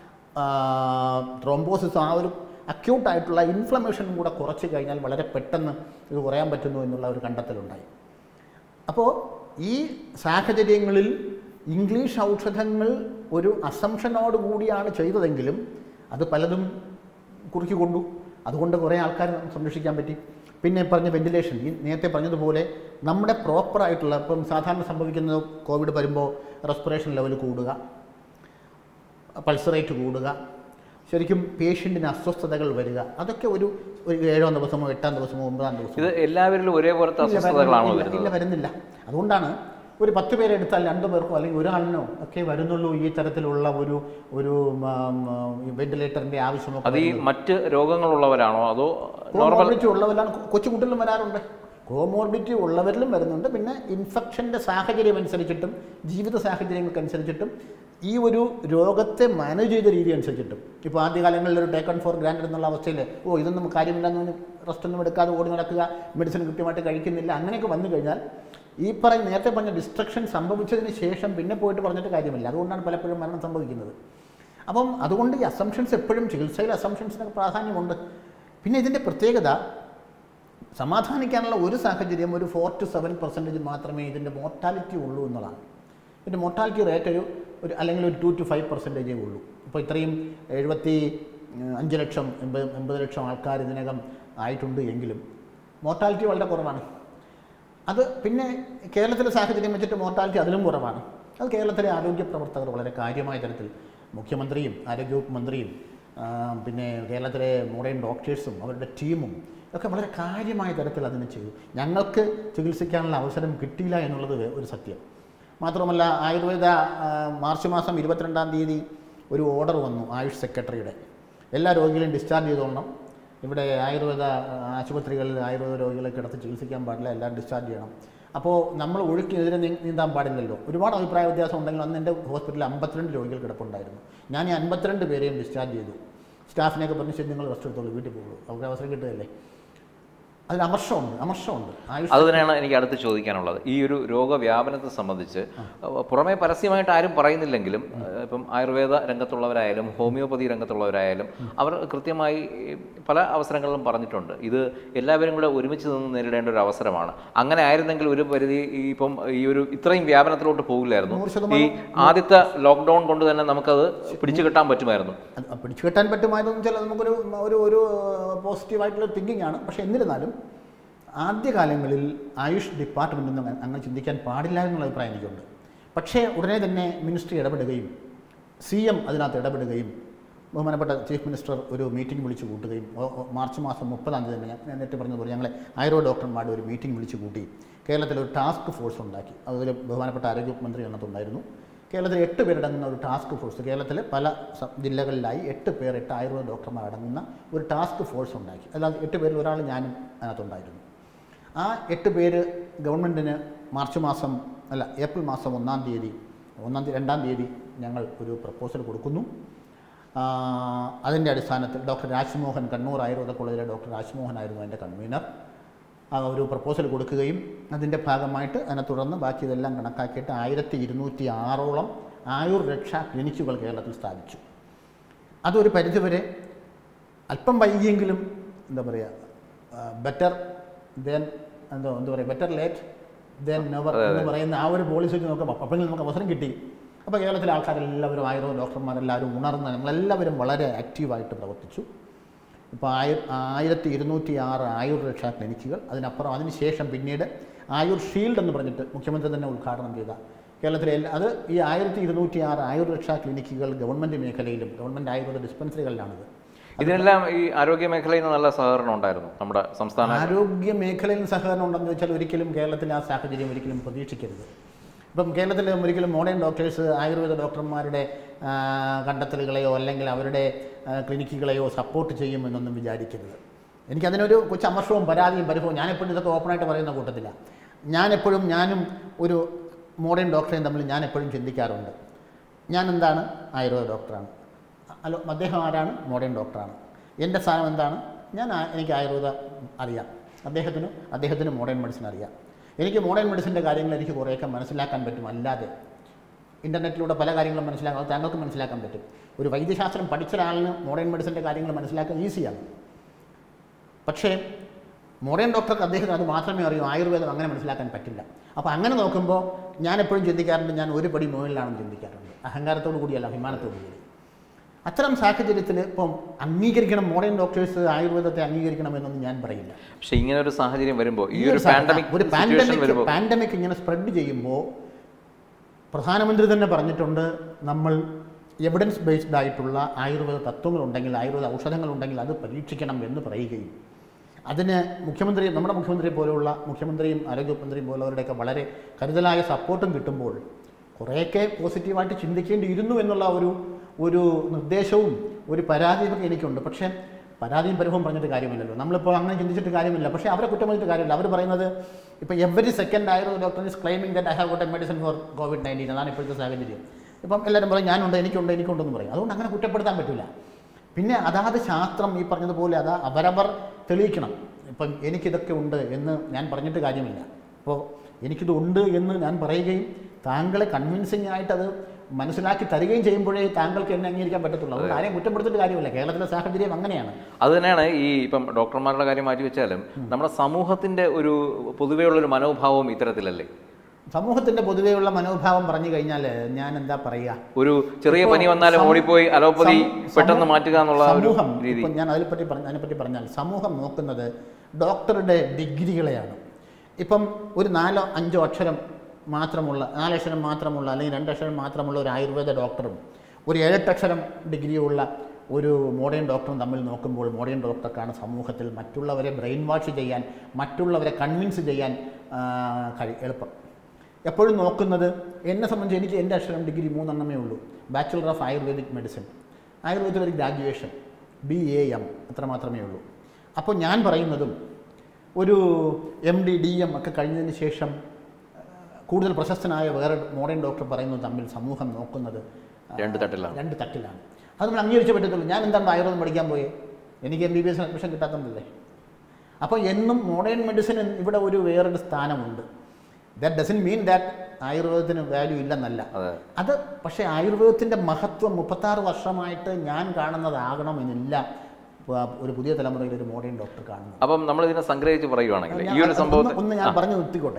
ത്രോംബോസിസ് ആ ഒരു അക്യൂട്ടായിട്ടുള്ള ഇൻഫ്ലമേഷനും കൂടെ കുറച്ച് കഴിഞ്ഞാൽ വളരെ പെട്ടെന്ന് ഇത് കുറയാൻ പറ്റുന്നു എന്നുള്ള ഒരു കണ്ടെത്തലുണ്ടായി അപ്പോൾ ഈ സാഹചര്യങ്ങളിൽ ഇംഗ്ലീഷ് ഔഷധങ്ങൾ ഒരു അസംഷനോട് കൂടിയാണ് ചെയ്തതെങ്കിലും അത് പലതും കുറുക്കി കൊണ്ടു അതുകൊണ്ട് കുറേ ആൾക്കാർ സംരക്ഷിക്കാൻ പറ്റി പിന്നെ പറഞ്ഞ വെന്റിലേഷൻ ഈ നേരത്തെ പറഞ്ഞതുപോലെ നമ്മുടെ പ്രോപ്പറായിട്ടുള്ള ഇപ്പം സാധാരണ സംഭവിക്കുന്നത് കോവിഡ് വരുമ്പോൾ റെസ്പിറേഷൻ ലെവൽ കൂടുക പൾസ് റേറ്റ് കൂടുക ശരിക്കും പേഷ്യൻറ്റിന് അസ്വസ്ഥതകൾ വരിക അതൊക്കെ ഒരു ഒരു ഏഴോ ദിവസമോ എട്ടാം ദിവസമോ ഒമ്പതാം ദിവസമോ
ഇത് എല്ലാവരിലും ഒരേപോലത്തെ
ഇല്ല,
അസ്വസ്ഥതകളാണോ
വരുന്നില്ല, ഇല്ല
വരുന്നത്
വരുന്നില്ല അതുകൊണ്ടാണ് ഒരു പത്ത് പേരെ എടുത്താൽ രണ്ടു പേർക്കോ അല്ലെങ്കിൽ ഒരാളിനോ ഒക്കെ വരുന്നുള്ളൂ ഈ തരത്തിലുള്ള ഒരു ഒരു വെന്റിലേറ്ററിന്റെ ആവശ്യമൊക്കെ
അത് ഈ മറ്റ് രോഗങ്ങളുള്ളവരാണോ അതോ നോർമൽ
കോമോർബിഡിറ്റി ഉള്ളവരാണ് കൊച്ചുകുട്ടികളും വരാറുണ്ട് കോമോർബിഡിറ്റി ഉള്ളവരിലും വരുന്നുണ്ട് പിന്നെ ഇൻഫെക്ഷൻ്റെ സാഹചര്യം അനുസരിച്ചിട്ടും ജീവിത സാഹചര്യങ്ങൾക്കനുസരിച്ചിട്ടും ഈ ഒരു രോഗത്തെ മാനേജ് ചെയ്ത രീതി അനുസരിച്ചിട്ടും ഇപ്പോൾ ആദ്യകാലങ്ങളിൽ ഒരു ടേക്കൺ ഫോർ ഗ്രാൻഡ് എന്നുള്ള അവസ്ഥയിൽ ഓ ഇതൊന്നും കാര്യമില്ലെന്ന് റെസ്റ്റ് ഒന്നും എടുക്കാതെ ഓടി നടക്കുക മെഡിസിൻ കൃത്യമായിട്ട് കഴിക്കുന്നില്ല അങ്ങനെയൊക്കെ വന്നു കഴിഞ്ഞാൽ ഈ പറയുന്ന നേരത്തെ പറഞ്ഞ ഡിസ്ട്രക്ഷൻ സംഭവിച്ചതിന് ശേഷം പിന്നെ പോയിട്ട് പറഞ്ഞിട്ട് കാര്യമില്ല അതുകൊണ്ടാണ് പലപ്പോഴും മരണം സംഭവിക്കുന്നത് അപ്പം അതുകൊണ്ട് ഈ അസംഷൻസ് എപ്പോഴും ചികിത്സയിൽ അസംഷൻസിനൊക്കെ പ്രാധാന്യമുണ്ട് പിന്നെ ഇതിൻ്റെ പ്രത്യേകത സമാധാനിക്കാനുള്ള ഒരു സാഹചര്യം ഒരു ഫോർ ടു സെവൻ പെർസെൻറ്റേജ് മാത്രമേ ഇതിൻ്റെ മോർട്ടാലിറ്റി ഉള്ളൂ എന്നുള്ളതാണ് ഇതിൻ്റെ മോർട്ടാലിറ്റി റേറ്റ് ഒരു ഒരു അല്ലെങ്കിൽ ഒരു ടു ടു ഫൈവ് പെർസെൻറ്റേജേ ഉള്ളൂ ഇപ്പോൾ ഇത്രയും എഴുപത്തി ഉം, അഞ്ച് ലക്ഷം എൺപത് എൺപത് ലക്ഷം ആൾക്കാർ ഇതിനകം ആയിട്ടുണ്ട് എങ്കിലും മോർട്ടാലിറ്റി വളരെ കുറവാണ് അത് പിന്നെ കേരളത്തിലെ സാഹചര്യം വെച്ചിട്ട് മോർട്ടാലിറ്റി അതിലും കുറവാണ് അത് കേരളത്തിലെ ആരോഗ്യ പ്രവർത്തകർ വളരെ കാര്യമായ തരത്തിൽ മുഖ്യമന്ത്രിയും ആരോഗ്യവകുപ്പ് മന്ത്രിയും ആ, പിന്നെ കേരളത്തിലെ മോഡേൺ ഡോക്ടേഴ്സും അവരുടെ ടീമും ഒക്കെ വളരെ കാര്യമായ തരത്തിൽ അതിന് ചെയ്തു ഞങ്ങൾക്ക് ചികിത്സിക്കാനുള്ള അവസരം കിട്ടിയില്ല എന്നുള്ളത് വേ- ഒരു സത്യം മാത്രമല്ല ആയുർവേദ ആ, മാർച്ച് മാസം ഇരുപത്തിരണ്ടാം തീയതി ഒരു ഓർഡർ വന്നു ആയുഷ് സെക്രട്ടറിയുടെ എല്ലാ രോഗികളെയും ഡിസ്ചാർജ് ചെയ്തോളണം ഇവിടെ ആയുർവേദ ആ, ആശുപത്രികളിൽ ആയുർവേദ രോഗികളെ കിടത്തി ചികിത്സിക്കാൻ പാടില്ല എല്ലാം ഡിസ്ചാർജ് ചെയ്യണം അപ്പോൾ നമ്മൾ ഒഴുക്കിനെതിരെ നീ- നീന്താൻ പാടില്ലല്ലോ ഒരുപാട് അഭിപ്രായ വ്യത്യാസം ഉണ്ടെങ്കിൽ അന്ന് എൻ്റെ ഹോസ്പിറ്റലിൽ അമ്പത്തിരണ്ട് രോഗികൾ കിടപ്പുണ്ടായിരുന്നു ഞാൻ ഈ അൻപത്തിരണ്ട് പേരെയും ഡിസ്ചാർജ് ചെയ്തു സ്റ്റാഫിനെയൊക്കെ പറഞ്ഞ് ശരി നിങ്ങൾ റെസ്റ്റ് എടുത്തോളൂ വീട്ടിൽ പോകുള്ളൂ അവർക്ക് അവസരം കിട്ടുകയല്ലേ അതിൽ അമർഷമുണ്ട് അമർഷമുണ്ട് ആയുഷ്
അത് തന്നെയാണ് എനിക്ക് അടുത്ത് ചോദിക്കാനുള്ളത് ഈ ഒരു രോഗവ്യാപനത്തെ സംബന്ധിച്ച് അഹ് പുറമേ പരസ്യമായിട്ട് ആരും പറയുന്നില്ലെങ്കിലും അഹ് ഇപ്പം ആയുർവേദ രംഗത്തുള്ളവരായാലും ഹോമിയോപ്പതി രംഗത്തുള്ളവരായാലും അവർ കൃത്യമായി ഈ പല അവസരങ്ങളിലും പറഞ്ഞിട്ടുണ്ട് ഇത് എല്ലാവരും കൂടെ ഒരുമിച്ച് നിന്ന് നേരിടേണ്ട ഒരു അവസരമാണ് അങ്ങനെ ആയിരുന്നെങ്കിൽ ഒരു പരിധി ഈ ഇപ്പം ഈ ഒരു ഇത്രയും വ്യാപനത്തിലോട്ട് പോകില്ലായിരുന്നു
നൂറ്
ഈ ആദ്യത്തെ ലോക്ക്ഡൗൺ കൊണ്ട് തന്നെ നമുക്കത് പിടിച്ചു കെട്ടാൻ പറ്റുമായിരുന്നു
അത് പിടിച്ചു കെട്ടാൻ പറ്റുമായതെന്ന് വെച്ചാൽ അത് നമുക്കൊരു ഒരു ഒരു പോസിറ്റീവായിട്ടുള്ള തിങ്കിങ് ആണ് പക്ഷേ എന്നിരുന്നാലും ആദ്യകാലങ്ങളിൽ ആയുഷ് ഡിപ്പാർട്ട്മെൻറ്റൊന്നും അങ്ങനെ- അങ്ങനെ ചിന്തിക്കാൻ പാടില്ല എന്നുള്ള അഭിപ്രായം എനിക്കുണ്ട് പക്ഷേ ഉടനെ തന്നെ മിനിസ്ട്രി ഇടപെടുകയും സി എം അതിനകത്ത് ഇടപെടുകയും ബഹുമാനപ്പെട്ട ചീഫ് മിനിസ്റ്റർ ഒരു മീറ്റിംഗ് വിളിച്ചു കൂട്ടുകയും ഓ- ഓ- മാർച്ച് മാസം മുപ്പതാം തീയതി തന്നെ ഞാൻ ഞാൻ നേരത്തെ പറഞ്ഞതുപോലെ ഞങ്ങളെ ആയുർവേദ ഡോക്ടർമാരുടെ ഒരു മീറ്റിംഗ് വിളിച്ചു കൂട്ടി കേരളത്തിൽ ഒരു ടാസ്ക് ഫോഴ്സ് ഉണ്ടാക്കി അതിൽ ബഹുമാനപ്പെട്ട ആരോഗ്യ മന്ത്രി അതിനകത്തുണ്ടായിരുന്നു കേരളത്തിൽ എട്ട് പേരടങ്ങുന്ന ഒരു ടാസ്ക് ഫോഴ്സ് കേരളത്തിലെ പല സ- ജില്ലകളിലായി എട്ട് പേർ എട്ട് ആയുർവേദ ഡോക്ടർമാർ അടങ്ങുന്ന ഒരു ടാസ്ക് ഫോഴ്സ് ഉണ്ടാക്കി അല്ലാതെ എട്ട് പേരിൽ ഒരാൾ ഞാനും അതിനകത്തുണ്ടായിരുന്നു ആ എട്ട് പേര് ഗവൺമെൻറ്റിന് മാർച്ച് മാസം അല്ല ഏപ്രിൽ മാസം ഒന്നാം തീയതി ഒന്നാം തീയതി രണ്ടാം തീയതി ഞങ്ങൾ ഒരു പ്രപ്പോസൽ കൊടുക്കുന്നു ആ, അതിൻ്റെ അടിസ്ഥാനത്തിൽ ഡോക്ടർ രാജ്മോഹൻ കണ്ണൂർ ആയുർവേദ കോളേജിലെ ഡോക്ടർ രാജ്മോഹൻ ആയിരുന്നു അതിൻ്റെ കൺവീനർ ആ ഒരു പ്രപ്പോസൽ കൊടുക്കുകയും അതിൻ്റെ ഭാഗമായിട്ട് അതിനെ തുടർന്ന് ബാക്കി ഇതെല്ലാം കണക്കാക്കിയിട്ട് ആയിരത്തി ഇരുന്നൂറ്റി ആറോളം ആയുർ രക്ഷാ ക്ലിനിക്കുകൾ കേരളത്തിൽ സ്ഥാപിച്ചു അതൊരു പരിധിവരെ അല്പം വൈകിയെങ്കിലും എന്താ പറയുക ബെറ്റർ ദെൻ എന്തോ എന്താ പറയുക ബെറ്റർ ലേറ്റ് ദെൻ നെവർ എന്ന് പറയുന്ന ആ ഒരു പോളിസി വെച്ച് നോക്കുമ്പോൾ അപ്പോഴെങ്കിലും നമുക്ക് അവസരം കിട്ടി അപ്പോൾ കേരളത്തിലെ ആൾക്കാരെല്ലാവരും ആയുർവേദ ഡോക്ടർമാരെല്ലാവരും ഉണർന്ന് നമ്മളെല്ലാവരും വളരെ ആക്റ്റീവായിട്ട് പ്രവർത്തിച്ചു ഇപ്പോൾ ആയിര ആയിരത്തി ഇരുന്നൂറ്റി ആറ് ആയുർ രക്ഷാ ക്ലിനിക്കുകൾ അതിനപ്പുറം അതിനുശേഷം പിന്നീട് ആയുർ ഷീൽഡ് എന്ന് പറഞ്ഞിട്ട് മുഖ്യമന്ത്രി തന്നെ ഉദ്ഘാടനം ചെയ്ത കേരളത്തിലെ എല്ലാ അത് ഈ ആയിരത്തി ഇരുന്നൂറ്റി ആറ് ആയുർ രക്ഷാ ക്ലിനിക്കുകൾ ഗവൺമെൻറ് മേഖലയിലും ഗവൺമെൻറ് ആയുർവേദ ഡിസ്പെൻസറികളിലാണിത്
ഇതിനെല്ലാം ഈ ആരോഗ്യ മേഖലയിൽ നിന്ന് നല്ല സഹകരണം ഉണ്ടായിരുന്നു നമ്മുടെ സംസ്ഥാന
ആരോഗ്യ മേഖലയിൽ സഹകരണം ഉണ്ടെന്ന് ചോദിച്ചാൽ ഒരിക്കലും കേരളത്തിലെ ആ സാഹചര്യം ഒരിക്കലും പ്രതീക്ഷിക്കരുത് ഇപ്പം കേരളത്തിൽ ഒരിക്കലും മോഡേൺ ഡോക്ടേഴ്സ് ആയുർവേദ ഡോക്ടർമാരുടെ ആ, കണ്ടെത്തലുകളെയോ അല്ലെങ്കിൽ അവരുടെ ആ, ക്ലിനിക്കുകളെയോ സപ്പോർട്ട് ചെയ്യുമെന്നൊന്നും വിചാരിക്കരുത് എനിക്കതിനൊരു കൊച്ചു അമർഷവും പരാതിയും പരിഭവവും ഞാനെപ്പോഴും ഇതൊക്കെ ഓപ്പണായിട്ട് പറയുന്ന കൂട്ടത്തില്ല ഞാനെപ്പോഴും ഞാനും ഒരു മോഡേൺ ഡോക്ടറെയും തമ്മിൽ ഞാൻ എപ്പോഴും ചിന്തിക്കാറുണ്ട് ഞാൻ എന്താണ് ആയുർവേദ ഡോക്ടറാണ് അല്ലോ അദ്ദേഹം ആരാണ് മോഡേൺ ഡോക്ടറാണ് എൻ്റെ സ്ഥാനം എന്താണ് ഞാൻ ആ- എനിക്ക് ആയുർവേദ അറിയാം അദ്ദേഹത്തിന് അദ്ദേഹത്തിന് മോഡേൺ മെഡിസിൻ അറിയാം എനിക്ക് മോഡേൺ മെഡിസിൻ്റെ കാര്യങ്ങൾ എനിക്ക് കുറേയൊക്കെ മനസ്സിലാക്കാൻ പറ്റും അല്ലാതെ ഇൻ്റർനെറ്റിലൂടെ പല കാര്യങ്ങളും മനസ്സിലാക്കാൻ അത് താങ്കൾക്ക് മനസ്സിലാക്കാൻ പറ്റും ഒരു വൈദ്യശാസ്ത്രം പഠിച്ച ഒരാളിന് മോഡേൺ മെഡിസിൻ്റെ കാര്യങ്ങൾ മനസ്സിലാക്കാൻ ഈസിയാണ് പക്ഷേ മോഡേൺ ഡോക്ടർക്ക് അദ്ദേഹത്തിന് അത് മാത്രമേ അറിയൂ ആയുർവേദം അങ്ങനെ മനസ്സിലാക്കാൻ പറ്റില്ല അപ്പോൾ അങ്ങനെ നോക്കുമ്പോൾ ഞാൻ എപ്പോഴും ചിന്തിക്കാറുണ്ട് ഞാൻ ഒരു പടി മുകളിലാണെന്ന് ചിന്തിക്കാറുണ്ട് അഹങ്കാരത്തോടു കൂടിയല്ല അഭിമാനത്തോടു കൂടി അത്തരം സാഹചര്യത്തിൽ ഇപ്പം അംഗീകരിക്കണം മോഡേൺ ഡോക്ടേഴ്സ് ആയുർവേദത്തെ അംഗീകരിക്കണമെന്നൊന്നും ഞാൻ പറയില്ല
പക്ഷെ ഇങ്ങനെ ഒരു സാഹചര്യം വരുമ്പോൾ ഈ
ഈ
ഒരു
ഒരു സാ-
പാൻഡമിക്
ഒരു
സിറ്റുവേഷൻ
പാൻഡമിക്
വരുമ്പോൾ
പാൻഡമിക് ഇങ്ങനെ സ്പ്രെഡ് ചെയ്യുമ്പോൾ പ്രധാനമന്ത്രി തന്നെ പറഞ്ഞിട്ടുണ്ട് നമ്മൾ എവിഡൻസ് ബേസ്ഡ് ആയിട്ടുള്ള ആയുർവേദ തത്വങ്ങളുണ്ടെങ്കിൽ ആയുർവേദ ഔഷധങ്ങളുണ്ടെങ്കിൽ അത് പരീക്ഷിക്കണം എന്ന് പറയുകയും അതിന് മുഖ്യമന്ത്രി നമ്മുടെ മുഖ്യമന്ത്രി പോലെയുള്ള മുഖ്യമന്ത്രിയും ആരോഗ്യമന്ത്രിയും പോലുള്ളവരുടെയൊക്കെ വളരെ കരുതലായ സപ്പോർട്ടും കിട്ടുമ്പോൾ കുറേയൊക്കെ പോസിറ്റീവായിട്ട് ചിന്തിക്കേണ്ടിയിരുന്നു എന്നുള്ള ഒരു ഒരു നിർദ്ദേശവും ഒരു പരാതിയൊക്കെ എനിക്കുണ്ട് പക്ഷേ പരാതിയും പരിഭവം പറഞ്ഞിട്ട് കാര്യമില്ലല്ലോ നമ്മളിപ്പോൾ അങ്ങനെ ചിന്തിച്ചിട്ട് കാര്യമില്ല പക്ഷേ അവരെ കുറ്റം പറഞ്ഞിട്ട് കാര്യമില്ല അവർ പറയുന്നത് ഇപ്പോൾ every second Ayurveda doctor is claiming that I have got a medicine for Covid nineteen അതാണ് ഇപ്പോഴത്തെ സാഹചര്യം ഇപ്പം എല്ലാവരും പറയും ഞാനുണ്ട് എനിക്കുണ്ട് എനിക്കുണ്ടെന്ന് പറയും അതുകൊണ്ട് അങ്ങനെ കുറ്റപ്പെടുത്താൻ പറ്റില്ല പിന്നെ അതാത് ശാസ്ത്രം ഈ പറഞ്ഞതുപോലെ അത് അവരവർ തെളിയിക്കണം ഇപ്പം എനിക്കിതൊക്കെ ഉണ്ട് എന്ന് ഞാൻ പറഞ്ഞിട്ട് കാര്യമില്ല അപ്പോൾ എനിക്കിത് ഉണ്ട് എന്ന് ഞാൻ പറയുകയും താങ്കളെ കൺവിൻസിങ് ആയിട്ട് അത് മനസ്സിലാക്കി തരികയും ചെയ്യുമ്പോഴേ താങ്കൾക്ക് എന്നെ അംഗീകരിക്കാൻ പറ്റത്തുള്ളൂ അതുകൊണ്ട് ആരെയും കുറ്റപ്പെടുത്തിയിട്ട് കാര്യമില്ല കേരളത്തിലെ സാഹചര്യം അങ്ങനെയാണ്
അത് തന്നെയാണ് ഈ ഇപ്പം ഡോക്ടർമാരുടെ കാര്യം മാറ്റി വെച്ചാലും നമ്മുടെ സമൂഹത്തിന്റെ ഒരു പൊതുവെയുള്ള ഒരു മനോഭാവം ഇത്തരത്തിലല്ലേ
സമൂഹത്തിൻ്റെ പൊതുവെയുള്ള മനോഭാവം പറഞ്ഞു കഴിഞ്ഞാൽ ഞാൻ എന്താ പറയുക
ഒരു ചെറിയ
ഇപ്പോ
പനി വന്നാലും
സം-
ഓടിപ്പോയി അലോപ്പതി
സം-
പെട്ടെന്ന്
സമൂ-
മാറ്റുക എന്നുള്ള ഒരു
സമൂഹം
രീതി
ഇപ്പം ഞാൻ അതിനെപ്പറ്റി പറഞ്ഞ അതിനെപ്പറ്റി പറഞ്ഞാൽ സമൂഹം നോക്കുന്നത് ഡോക്ടറുടെ ഡിഗ്രികളെയാണ് ഇപ്പം ഒരു നാലോ അഞ്ചോ അക്ഷരം മാത്രമുള്ള നാലക്ഷരം മാത്രമുള്ള അല്ലെങ്കിൽ രണ്ടക്ഷരം മാത്രമുള്ള ഒരു ആയുർവേദ ഡോക്ടറും ഒരു ഏഴെട്ടക്ഷരം ഡിഗ്രിയുള്ള ഒരു മോഡേൺ ഡോക്ടറും തമ്മിൽ നോക്കുമ്പോൾ മോഡേൺ ഡോക്ടർക്കാണ് സമൂഹത്തിൽ മറ്റുള്ളവരെ ബ്രെയിൻ വാഷ് ചെയ്യാൻ മറ്റുള്ളവരെ കൺവിൻസ് ചെയ്യാൻ ആ, കഴി എളുപ്പം എപ്പോഴും നോക്കുന്നത് എന്നെ സംബന്ധിച്ച് എനിക്ക് എൻ്റെ അക്ഷരം ഡിഗ്രി മൂന്നെണ്ണമേ ഉള്ളൂ ബാച്ചുലർ ഓഫ് ആയുർവേദിക് മെഡിസിൻ ആയുർവേദത്തിൽ ഒരു ഗ്രാജുവേഷൻ ബി എ എം അത്ര മാത്രമേ ഉള്ളൂ അപ്പോൾ ഞാൻ പറയുന്നതും ഒരു എം ഡി ഡി എം ഒക്കെ കഴിഞ്ഞതിന് ശേഷം ആ, കൂടുതൽ പ്രശസ്തനായ വേറെ മോഡേൺ ഡോക്ടർ പറയുന്നത് തമ്മിൽ സമൂഹം നോക്കുന്നത് ആ,
രണ്ട് തട്ടിലാണ്
രണ്ട് തട്ടിലാണ് അത് നമ്മൾ അംഗീകരിച്ചേ പറ്റത്തുള്ളൂ ഞാൻ എന്താണ് ആയുർവേദം പഠിക്കാൻ പോയേ എനിക്ക് M B B S admission കിട്ടാത്തതല്ലേ അപ്പോൾ എന്നും മോഡേൺ മെഡിസിൻ ഇവിടെ ഒരു വേറൊരു സ്ഥാനമുണ്ട് ദാറ്റ് ഡസൻ മീൻ ദാറ്റ് ആയുർവേദത്തിന് വാല്യൂ ഇല്ലെന്നല്ല
അതെ
അത് പക്ഷേ ആയുർവേദത്തിൻ്റെ മഹത്വം മുപ്പത്താറ് വർഷമായിട്ട് ഞാൻ കാണുന്നതാകണമെന്നില്ല പ- ഒരു പുതിയ തലമുറയിൽ ഒരു മോഡേൺ ഡോക്ടർ കാണുന്നത്
അപ്പം നമ്മൾ ഇതിനെ സംഗ്രഹിച്ച് പറയുവാണെങ്കിൽ ഈ ഒരു
ഞാൻ-
സംഭവത്തെ
ഒന്ന് ഒന്ന് ഞാൻ പറഞ്ഞു നിർത്തിക്കോട്ടെ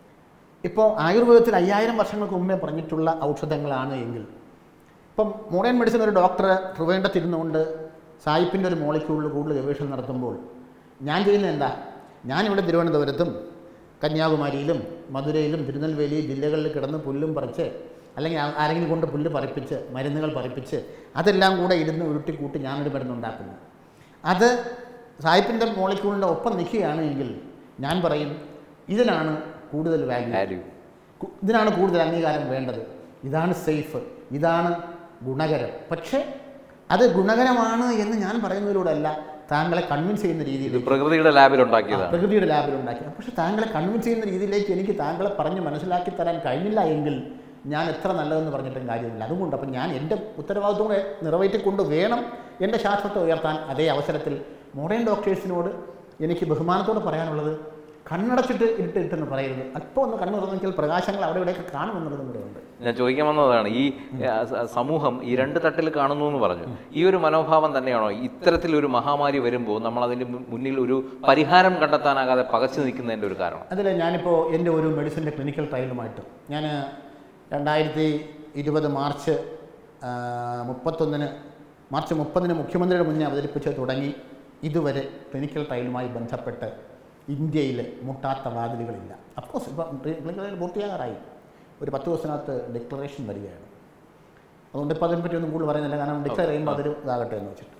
ഇപ്പോൾ ആയുർവേദത്തിൽ അയ്യായിരം വർഷങ്ങൾക്ക് മുമ്പേ പറഞ്ഞിട്ടുള്ള ഔഷധങ്ങളാണ് എങ്കിൽ ഇപ്പം മോഡേൺ മെഡിസിൻ ഒരു ഡോക്ടർ ട്രിവേണ്ടത്തിരുന്നുകൊണ്ട് സായിപ്പിൻ്റെ ഒരു മോളിക്യൂളിൽ കൂടുതൽ ഗവേഷണം നടത്തുമ്പോൾ ഞാൻ ചെയ്യുന്നത് എന്താ ഞാനിവിടെ തിരുവനന്തപുരത്തും കന്യാകുമാരിയിലും മധുരയിലും തിരുനെൽവേലി ജില്ലകളിൽ കിടന്ന് പുല്ലും പറിച്ച് അല്ലെങ്കിൽ ആ- ആരെങ്കിലും കൊണ്ട് പുല്ല് പറിപ്പിച്ച് മരുന്നുകൾ പറിപ്പിച്ച് അതെല്ലാം കൂടെ ഇരുന്ന് ഉരുട്ടിക്കൂട്ടി ഞാനൊരു മരുന്നുണ്ടാക്കുന്നു അത് സായിപ്പിൻ്റെ മോളിക്യൂളിൻ്റെ ഒപ്പം നിൽക്കുകയാണ് എങ്കിൽ ഞാൻ പറയും ഇതിനാണ് കൂടുതൽ വാല്യൂ
വാല്യൂ
കു- ഇതിനാണ് കൂടുതൽ അംഗീകാരം വേണ്ടത് ഇതാണ് സേഫ് ഇതാണ് ഗുണകരം പക്ഷേ അത് ഗുണകരമാണ് എന്ന് ഞാൻ പറയുന്നതിലൂടെ അല്ല താങ്കളെ കൺവിൻസ് ചെയ്യുന്ന
ഇത്
രീതിയിൽ
പ്രകൃതിയുടെ ലാബിൽ ഉണ്ടാക്കിയതാണ്
പ്രകൃതിയുടെ ലാബിൽ ഉണ്ടാക്കി പക്ഷെ താങ്കളെ കൺവിൻസ് ചെയ്യുന്ന രീതിയിലേക്ക് എനിക്ക് താങ്കളെ പറഞ്ഞ് മനസ്സിലാക്കി തരാൻ കഴിഞ്ഞില്ല എങ്കിൽ ഞാൻ എത്ര നല്ലതെന്ന് പറഞ്ഞിട്ടും കാര്യമില്ല അതുകൊണ്ട് അപ്പം ഞാൻ എൻ്റെ ഉത്തരവാദിത്വം കൂടെ നിറവേറ്റിക്കൊണ്ട് വേണം എൻ്റെ ശാസ്ത്രത്തെ ഉയർത്താൻ അതേ അവസരത്തിൽ മോഡേൺ ഡോക്ടേഴ്സിനോട് എനിക്ക് ബഹുമാനത്തോടെ പറയാനുള്ളത് കണ്ണടച്ചിട്ട് ഇരുട്ടിട്ടെന്ന് പറയരുത് അല്പം ഒന്ന് കണ്ണു തുറന്നെങ്കിൽ പ്രകാശങ്ങൾ അവിടെ ഇവിടെയൊക്കെ കാണുമെന്നുള്ളതും കൂടെ ഉണ്ട്
ഞാൻ ചോദിക്കാൻ വന്നതാണ് ഈ ആ, സ- സമൂഹം ഈ രണ്ട് തട്ടിൽ കാണുന്നു എന്ന് പറഞ്ഞു ഈ ഒരു മനോഭാവം തന്നെയാണോ ഇത്തരത്തിലൊരു മഹാമാരി വരുമ്പോൾ നമ്മൾ അതിന് മു- മുന്നിൽ ഒരു പരിഹാരം കണ്ടെത്താനാകാതെ പകച്ചു നിൽക്കുന്നതിൻ്റെ ഒരു കാരണം
അതിൽ ഞാനിപ്പോൾ എൻ്റെ ഒരു മെഡിസിൻ്റെ ക്ലിനിക്കൽ ട്രയലുമായിട്ട് ഞാൻ രണ്ടായിരത്തി ഇരുപത് മാർച്ച് ആ, മുപ്പത്തൊന്നിന് മാർച്ച് മുപ്പതിന് മുഖ്യമന്ത്രിയുടെ മുന്നേ അവതരിപ്പിച്ച് തുടങ്ങി ഇതുവരെ ക്ലിനിക്കൽ ട്രയലുമായി ബന്ധപ്പെട്ട് ഇന്ത്യയിൽ മുട്ടാത്ത വാതിലുകളില്ല അഫ്കോഴ്സ് ഇപ്പം ക്ലിനിക്കൽ ട്രയൽ പൂർത്തിയാകാറായി ഒരു പത്ത് ദിവസത്തിനകത്ത് ഡിക്ലറേഷൻ വരികയാണ് അതുകൊണ്ട് ഇപ്പോൾ അതിനെപ്പറ്റി ഒന്നും കൂടുതൽ പറയുന്നില്ല കാരണം ഡിക്ലെയർ ചെയ്യുമ്പോൾ അതൊരു ഇതാകട്ടെ എന്ന് വെച്ചിട്ട്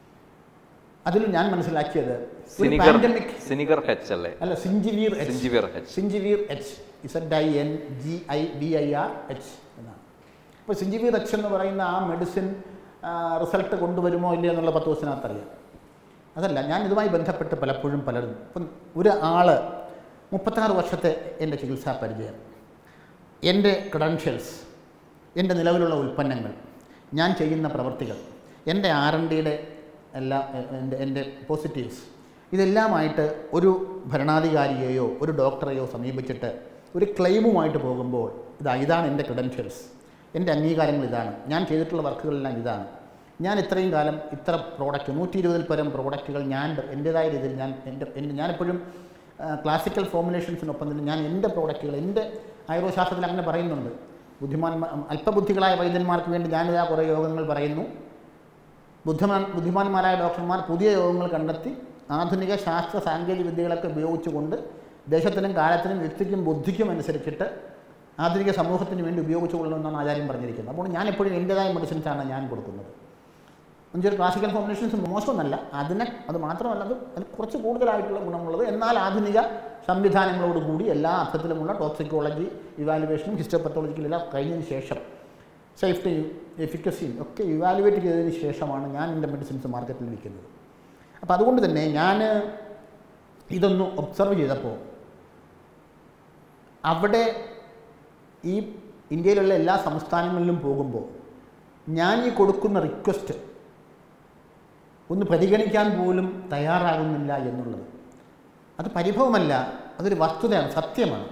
അതിൽ ഞാൻ മനസ്സിലാക്കിയത് ഒരു
സിനിഗർ
പാൻഡമിക്
സിനിഗർ ഹെച്ച് അല്ലേ
അല്ല Zingivir H
Zingivir H
Zingivir H Z I N G I V I R H എന്നാണ് അപ്പോൾ സിഞ്ചിവീർ എച്ച് എന്ന് പറയുന്ന ആ മെഡിസിൻ റിസൾട്ട് കൊണ്ടുവരുമോ ഇല്ലയോ എന്നുള്ള പത്ത് ദിവസത്തിനകത്ത് അറിയാം അതല്ല ഞാൻ ഇതുമായി ബന്ധപ്പെട്ട് പലപ്പോഴും പലരും ഇപ്പം ഒരു ആൾ മുപ്പത്താറ് വർഷത്തെ എൻ്റെ ചികിത്സാ പരിചയം എൻ്റെ ക്രെഡൻഷ്യൽസ് എൻ്റെ നിലവിലുള്ള ഉൽപ്പന്നങ്ങൾ ഞാൻ ചെയ്യുന്ന പ്രവൃത്തികൾ എൻ്റെ ആർ എൻ ഡിയുടെ എല്ലാ എ- എൻ്റെ എൻ്റെ പോസിറ്റീവ്സ് ഇതെല്ലാമായിട്ട് ഒരു ഭരണാധികാരിയെയോ ഒരു ഡോക്ടറെയോ സമീപിച്ചിട്ട് ഒരു ക്ലെയിമുമായിട്ട് പോകുമ്പോൾ ഇതാ ഇതാണ് എൻ്റെ ക്രെഡൻഷ്യൽസ് എൻ്റെ അംഗീകാരങ്ങൾ ഇതാണ് ഞാൻ ചെയ്തിട്ടുള്ള വർക്കുകളെല്ലാം ഇതാണ് ഞാൻ ഇത്രയും കാലം ഇത്ര പ്രോഡക്റ്റ് നൂറ്റി ഇരുപതിൽ പരം പ്രോഡക്റ്റുകൾ ഞാൻ എൻ്റേതായ രീതിയിൽ ഞാൻ എൻ്റെ എൻ്റെ ഞാനെപ്പോഴും ക്ലാസിക്കൽ ഫോമുലേഷൻസിനൊപ്പം തന്നെ ഞാൻ എൻ്റെ പ്രോഡക്റ്റുകൾ എൻ്റെ ആയുർവേദശാസ്ത്രത്തിൽ അങ്ങനെ പറയുന്നുണ്ട് ബുദ്ധിമാൻ അല്പബുദ്ധികളായ വൈദ്യന്മാർക്ക് വേണ്ടി ഞാനിതാ കുറേ യോഗങ്ങൾ പറയുന്നു ബുദ്ധിമാൻ ബുദ്ധിമാന്മാരായ ഡോക്ടർമാർ പുതിയ യോഗങ്ങൾ കണ്ടെത്തി ആധുനിക ശാസ്ത്ര സാങ്കേതിക വിദ്യകളൊക്കെ ഉപയോഗിച്ചുകൊണ്ട് ദേശത്തിനും കാലത്തിനും വ്യക്തിക്കും ബുദ്ധിക്കും അനുസരിച്ചിട്ട് ആധുനിക സമൂഹത്തിന് വേണ്ടി ഉപയോഗിച്ചു കൊള്ളണമെന്നാണ് ആചാര്യം പറഞ്ഞിരിക്കുന്നത് അപ്പോൾ ഞാൻ എപ്പോഴും എൻ്റെതായ മെഡിസിൻസാണ് ഞാൻ കൊടുക്കുന്നത് എന്നുവെച്ചാൽ ക്ലാസിക്കൽ ഫോമുലേഷൻസ് മോശമൊന്നല്ല അതിനെ അത് മാത്രമല്ല അത് അത് കുറച്ച് കൂടുതലായിട്ടുള്ള ഗുണമുള്ളത് എന്നാൽ ആധുനിക സംവിധാനങ്ങളോടുകൂടി എല്ലാ അർത്ഥത്തിലുമുള്ള ടോക്സിക്കോളജി ഇവാലുവേഷനും ഹിസ്റ്റോപത്തോളജിക്കലും എല്ലാം കഴിഞ്ഞതിന് ശേഷം സേഫ്റ്റിയും എഫിക്കസിയും ഒക്കെ ഇവാലുവേറ്റ് ചെയ്തതിന് ശേഷമാണ് ഞാൻ എൻ്റെ മെഡിസിൻസ് മാർക്കറ്റിൽ വിൽക്കുന്നത് അപ്പോൾ അതുകൊണ്ട് തന്നെ ഞാൻ ഇതൊന്ന് ഒബ്സർവ് ചെയ്തപ്പോൾ അവിടെ ഈ ഇന്ത്യയിലുള്ള എല്ലാ സംസ്ഥാനങ്ങളിലും പോകുമ്പോൾ ഞാൻ ഈ കൊടുക്കുന്ന റിക്വസ്റ്റ് ഒന്ന് പരിഗണിക്കാൻ പോലും തയ്യാറാകുന്നില്ല എന്നുള്ളത് അത് പരിഭവമല്ല അതൊരു വസ്തുതയാണ് സത്യമാണ്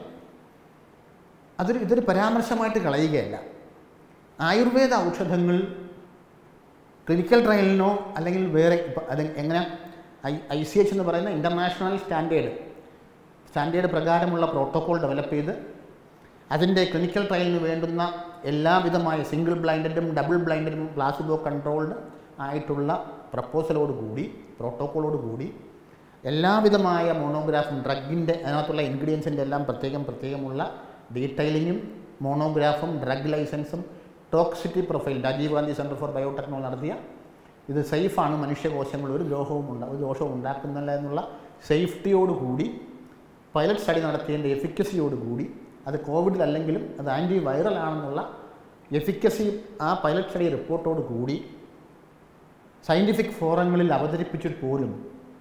അതൊരു ഇതൊരു പരാമർശമായിട്ട് കളയുകയല്ല ആയുർവേദ ഔഷധങ്ങൾ ക്ലിനിക്കൽ ട്രയലിനോ അല്ലെങ്കിൽ വേറെ ഇപ്പം അത് എങ്ങനെ ഐ ഐ സി എച്ച് എന്ന് പറയുന്ന ഇൻ്റർനാഷണൽ സ്റ്റാൻഡേർഡ് സ്റ്റാൻഡേർഡ് പ്രകാരമുള്ള പ്രോട്ടോകോൾ ഡെവലപ്പ് ചെയ്ത് അതിൻ്റെ ക്ലിനിക്കൽ ട്രയലിന് വേണ്ടുന്ന എല്ലാവിധമായ സിംഗിൾ ബ്ലൈൻഡഡും ഡബിൾ ബ്ലൈൻഡഡും പ്ലാസിബോ കൺട്രോൾഡ് ആയിട്ടുള്ള പ്രപ്പോസലോട് കൂടി പ്രോട്ടോക്കോളോട് കൂടി എല്ലാവിധമായ മോണോഗ്രാഫും ഡ്രഗിൻ്റെ അതിനകത്തുള്ള ഇൻഗ്രീഡിയൻസിൻ്റെ എല്ലാം പ്രത്യേകം പ്രത്യേകമുള്ള ഡീറ്റെയിലിങ്ങും മോണോഗ്രാഫും ഡ്രഗ് ലൈസൻസും toxicity profile Rajiv Gandhi Centre for Biotechnology നടത്തിയ ഇത് സേഫാണ് മനുഷ്യകോശങ്ങൾ ഒരു ദ്രോഹവും ഉണ്ടാ ഒരു ദോഷവും ഉണ്ടാക്കുന്നില്ല എന്നുള്ള സേഫ്റ്റിയോടുകൂടി പൈലറ്റ് സ്റ്റഡി നടത്തിയതിൻ്റെ എഫിക്കസിയോടുകൂടി അത് കോവിഡിലല്ലെങ്കിലും അത് ആൻറ്റി വൈറൽ ആണെന്നുള്ള എഫിക്കസി ആ പൈലറ്റ് സ്റ്റഡി റിപ്പോർട്ടോട് കൂടി സയൻറ്റിഫിക് ഫോറങ്ങളിൽ അവതരിപ്പിച്ചിട്ട് പോലും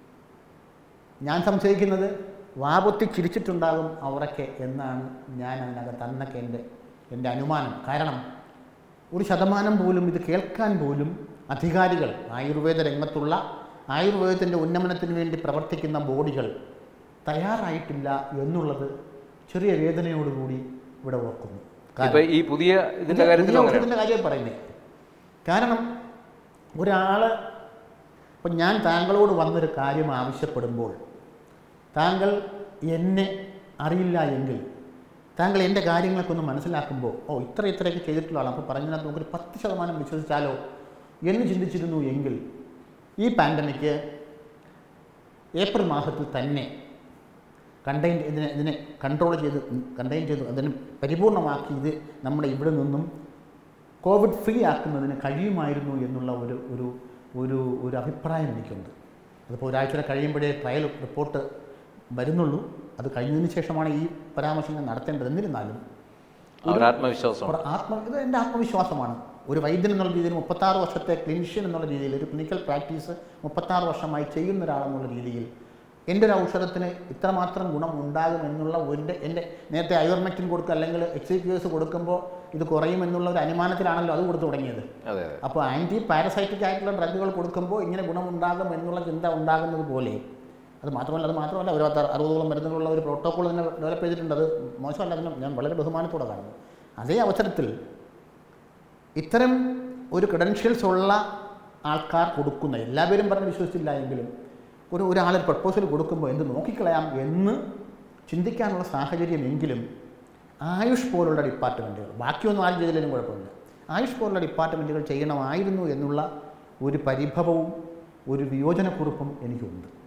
ഞാൻ സംശയിക്കുന്നത് വാപൊത്തി ചിരിച്ചിട്ടുണ്ടാകും അവരൊക്കെ എന്നാണ് ഞാൻ അതിനകത്ത് അന്നൊക്കെ എൻ്റെ എൻ്റെ അനുമാനം കാരണം ഒരു ശതമാനം പോലും ഇത് കേൾക്കാൻ പോലും അധികാരികൾ ആയുർവേദ രംഗത്തുള്ള ആയുർവേദത്തിൻ്റെ ഉന്നമനത്തിന് വേണ്ടി പ്രവർത്തിക്കുന്ന ബോഡികൾ തയ്യാറായിട്ടില്ല എന്നുള്ളത് ചെറിയ വേദനയോടുകൂടി ഇവിടെ ഓർക്കുന്നു
ഇപ്പൊ ഈ പുതിയ ഇതിന്റെ കാര്യത്തിൽ അങ്ങനെയാണ്
ഔഷധത്തിൻ്റെ കാര്യം പറയുന്നത് കാരണം ഒരാൾ ഇപ്പം ഞാൻ താങ്കളോട് വന്നൊരു കാര്യം ആവശ്യപ്പെടുമ്പോൾ താങ്കൾ എന്നെ അറിയില്ല എങ്കിൽ താങ്കൾ എൻ്റെ കാര്യങ്ങളൊക്കെ ഒന്ന് മനസ്സിലാക്കുമ്പോൾ ഓ ഇത്ര ഇത്രയൊക്കെ ചെയ്തിട്ടുള്ള ആളാണ് അപ്പോൾ പറഞ്ഞതിനകത്ത് നമുക്കൊരു പത്ത് ശതമാനം വിശ്വസിച്ചാലോ എന്ന് ചിന്തിച്ചിരുന്നു എങ്കിൽ ഈ പാൻഡമിക് ഏപ്രിൽ മാസത്തിൽ തന്നെ കണ്ടെയ്ൻ ഇതിനെ ഇതിനെ കൺട്രോൾ ചെയ്ത് കണ്ടെയ്ൻ ചെയ്ത് അതിനെ പരിപൂർണമാക്കി ഇത് നമ്മുടെ ഇവിടെ നിന്നും കോവിഡ് ഫ്രീ ആക്കുന്നതിന് കഴിയുമായിരുന്നു എന്നുള്ള ഒരു ഒരു ഒരു ഒരു അഭിപ്രായം എനിക്കുണ്ട് അതിപ്പോൾ ഒരാഴ്ച കഴിയുമ്പോഴേ ട്രയൽ റിപ്പോർട്ട് വരുന്നുള്ളൂ അത് കഴിഞ്ഞതിന് ശേഷമാണ് ഈ പരാമർശം ഞാൻ നടത്തേണ്ടത് എന്നിരുന്നാലും
അവർ ആത്മവിശ്വാസമാണ്
ഒരു ആത്മ ഇത് എൻ്റെ ആത്മവിശ്വാസമാണ് ഒരു വൈദ്യൻ എന്നുള്ള രീതിയിൽ മുപ്പത്താറ് വർഷത്തെ ക്ലിനിഷ്യൻ എന്നുള്ള രീതിയിൽ ഒരു ക്ലിനിക്കൽ പ്രാക്ടീസ് മുപ്പത്താറ് വർഷമായി ചെയ്യുന്ന ഒരാളെന്നുള്ള രീതിയിൽ എൻ്റെ ഒരു ഔഷധത്തിന് ഇത്രമാത്രം ഗുണം ഉണ്ടാകും എന്നുള്ള ഒരു എൻ്റെ നേരത്തെ അയോർമെക്റ്റിൻ കൊടുക്കുക അല്ലെങ്കിൽ എക്സിക്യൂസ് കൊടുക്കുമ്പോൾ ഇത് കുറയുമെന്നുള്ള ഒരു അനുമാനത്തിലാണല്ലോ അത് കൊടുത്തു തുടങ്ങിയത്
അതെ അതെ
അപ്പോൾ ആൻറ്റി പാരസൈറ്റിക് ആയിട്ടുള്ള ഡ്രഗുകൾ കൊടുക്കുമ്പോൾ ഇങ്ങനെ ഗുണമുണ്ടാകും എന്നുള്ള ചിന്ത ഉണ്ടാകുന്നത് പോലെ അത് മാത്രമല്ല അത് മാത്രമല്ല ഒരു പത്ത് അറുപതോളം മരുന്നുകളുള്ള ഒരു പ്രോട്ടോക്കോൾ തന്നെ ഡെവലപ്പ് ചെയ്തിട്ടുണ്ട് അത് മോശമല്ല അതിന് ഞാൻ വളരെ ബഹുമാനത്തോടെ കാണുന്നു അതേ അവസരത്തിൽ ഇത്തരം ഒരു ക്രെഡൻഷ്യൽസ് ഉള്ള ആൾക്കാർ കൊടുക്കുന്ന എല്ലാവരും പറഞ്ഞ് വിശ്വസിച്ചില്ല എങ്കിലും ഒരു ഒരാളൊരു പ്രപ്പോസൽ കൊടുക്കുമ്പോൾ എന്ത് നോക്കിക്കളയാം എന്ന് ചിന്തിക്കാനുള്ള സാഹചര്യമെങ്കിലും ആയുഷ് പോലുള്ള ഡിപ്പാർട്ട്മെൻറ്റുകൾ ബാക്കിയൊന്നും ആരും ചെയ്തില്ലെങ്കിലും കുഴപ്പമില്ല ആയുഷ് പോലുള്ള ഡിപ്പാർട്ട്മെൻറ്റുകൾ ചെയ്യണമായിരുന്നു എന്നുള്ള ഒരു പരിഭവവും ഒരു വിയോജനക്കുറിപ്പും എനിക്കുണ്ട്